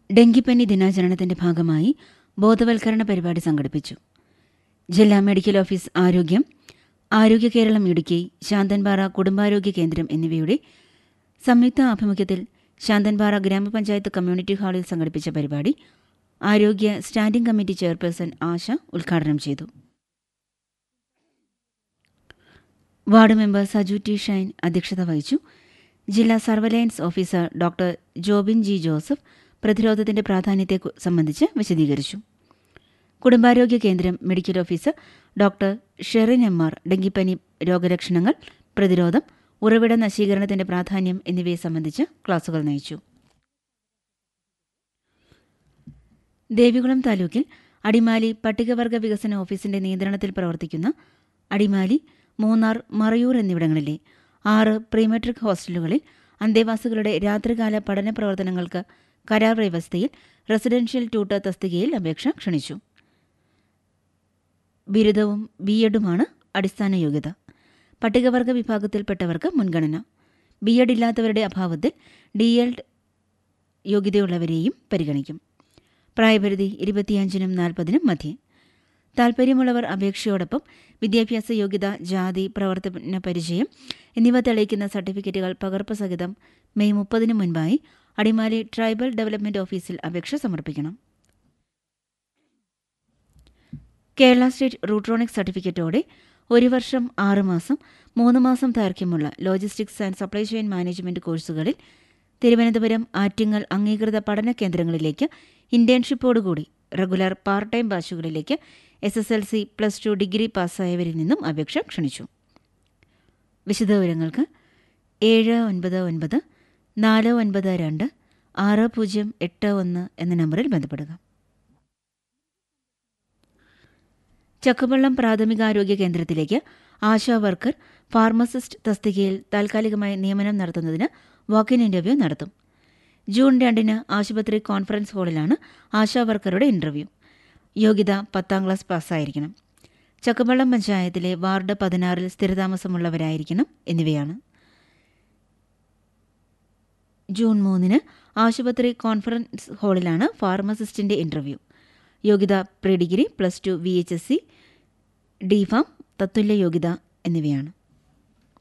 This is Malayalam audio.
ഡെങ്കിപ്പനി ദിനാചരണത്തിന്റെ ഭാഗമായി ബോധവൽക്കരണ പരിപാടി സംഘടിപ്പിച്ചു ജില്ലാ മെഡിക്കൽ ഓഫീസ് ആരോഗ്യം ആരോഗ്യ കേരളം ഇടുക്കി ശാന്തൻപാറ കുടുംബാരോഗ്യ കേന്ദ്രം എന്നിവയുടെ സംയുക്ത ആഭിമുഖ്യത്തിൽ ശാന്തൻപാറ ഗ്രാമപഞ്ചായത്ത് കമ്മ്യൂണിറ്റി ഹാളിൽ സംഘടിപ്പിച്ച പരിപാടി ആരോഗ്യ സ്റ്റാൻഡിംഗ് കമ്മിറ്റി ചെയർപേഴ്സൺ ആശ ഉദ്ഘാടനം ചെയ്തു ward member Saju T Shine അധ്യക്ഷത വഹിച്ചു ജില്ലാ surveillance officer doctor Jobin G Joseph പ്രതിരോധത്തിന്റെ പ്രാധാന്യത്തെ കു- സംബന്ധിച്ച് വിശദീകരിച്ചു കുടുംബാരോഗ്യ കേന്ദ്രം medical officer doctor Sherin M R ഡെങ്കിപ്പനി രോഗലക്ഷണങ്ങൾ പ്രതിരോധം ഉറവിട നശീകരണത്തിന്റെ പ്രാധാന്യം എന്നിവയെ സംബന്ധിച്ച് ക്ലാസുകൾ നയിച്ചു ദേവികുളം താലൂക്കിൽ അടിമാലി പട്ടികവർഗ വികസന ഓഫീസിന്റെ നിയന്ത്രണത്തിൽ പ്രവർത്തിക്കുന്ന അടിമാലി മൂന്നാർ മറയൂർ എന്നിവിടങ്ങളിലെ ആറ് പ്രീമെട്രിക് ഹോസ്റ്റലുകളിൽ അന്തേവാസികളുടെ രാത്രികാല പഠന പ്രവർത്തനങ്ങൾക്ക് കരാർ വ്യവസ്ഥയിൽ റെസിഡൻഷ്യൽ ട്യൂട്ടർ തസ്തികയിൽ അപേക്ഷ ക്ഷണിച്ചു ബിരുദവും ബി എഡുമാണ് അടിസ്ഥാന യോഗ്യത പട്ടികവർഗ വിഭാഗത്തിൽപ്പെട്ടവർക്ക് മുൻഗണന ബി എഡ് ഇല്ലാത്തവരുടെ അഭാവത്തിൽ ഡി എൽഡ് യോഗ്യതയുള്ളവരെയും പരിഗണിക്കും പ്രായപരിധി ഇരുപത്തിയഞ്ചിനും നാൽപ്പതിനും മധ്യേ താൽപ്പര്യമുള്ളവർ അപേക്ഷയോടൊപ്പം വിദ്യാഭ്യാസ യോഗ്യത ജാതി പ്രവർത്തന പരിചയം എന്നിവ തെളിയിക്കുന്ന സർട്ടിഫിക്കറ്റുകൾ പകർപ്പ് സഹിതം മെയ് മുപ്പതിന് മുൻപായി അടിമാലി ട്രൈബൽ ഡെവലപ്മെന്റ് ഓഫീസിൽ അപേക്ഷ സമർപ്പിക്കണം കേരള സ്റ്റേറ്റ് റൂട്രോണിക് സർട്ടിഫിക്കറ്റോടെ ഒരു വർഷം ആറ് മാസം മൂന്ന് മാസം ദൈർഘ്യമുള്ള logistics and supply chain management കോഴ്സുകളിൽ തിരുവനന്തപുരം ആറ്റിങ്ങൽ അംഗീകൃത പഠന കേന്ദ്രങ്ങളിലേക്ക് ഇന്റേൺഷിപ്പോടുകൂടി റെഗുലർ പാർട്ട് ടൈം ബാച്ചുകളിലേക്ക് S S L C plus two degree പാസ്സായവരിൽ നിന്നും അപേക്ഷ ക്ഷണിച്ചു വിശദവിവരങ്ങൾക്ക് ഏഴ് ഒൻപത് ഒൻപത് നാല് ഒൻപത് രണ്ട് ആറ് പൂജ്യം എട്ട് ഒന്ന് എന്ന നമ്പറിൽ ബന്ധപ്പെടുക ചക്കവള്ളം പ്രാഥമികാരോഗ്യ കേന്ദ്രത്തിലേക്ക് ആശാ വർക്കർ ഫാർമസിസ്റ്റ് തസ്തികയിൽ താൽക്കാലികമായി നിയമനം നടത്തുന്നതിന് വാക്കിൻ ഇന്റർവ്യൂ നടത്തും ജൂൺ രണ്ടിന് ആശുപത്രി കോൺഫറൻസ് ഹാളിലാണ് ആശാ വർക്കറുടെ ഇന്റർവ്യൂ യോഗ്യത പത്താം ക്ലാസ് പാസ്സായിരിക്കണം ചക്കവള്ളം പഞ്ചായത്തിലെ വാർഡ് പതിനാറിൽ സ്ഥിരതാമസമുള്ളവരായിരിക്കണം എന്നിവയാണ് ജൂൺ മൂന്നിന് ആശുപത്രി കോൺഫറൻസ് ഹാളിലാണ് ഫാർമസിസ്റ്റിന്റെ ഇന്റർവ്യൂ യോഗ്യത pre degree plus two V H S C D pharm തത്തുല്യ യോഗ്യത എന്നിവയാണ്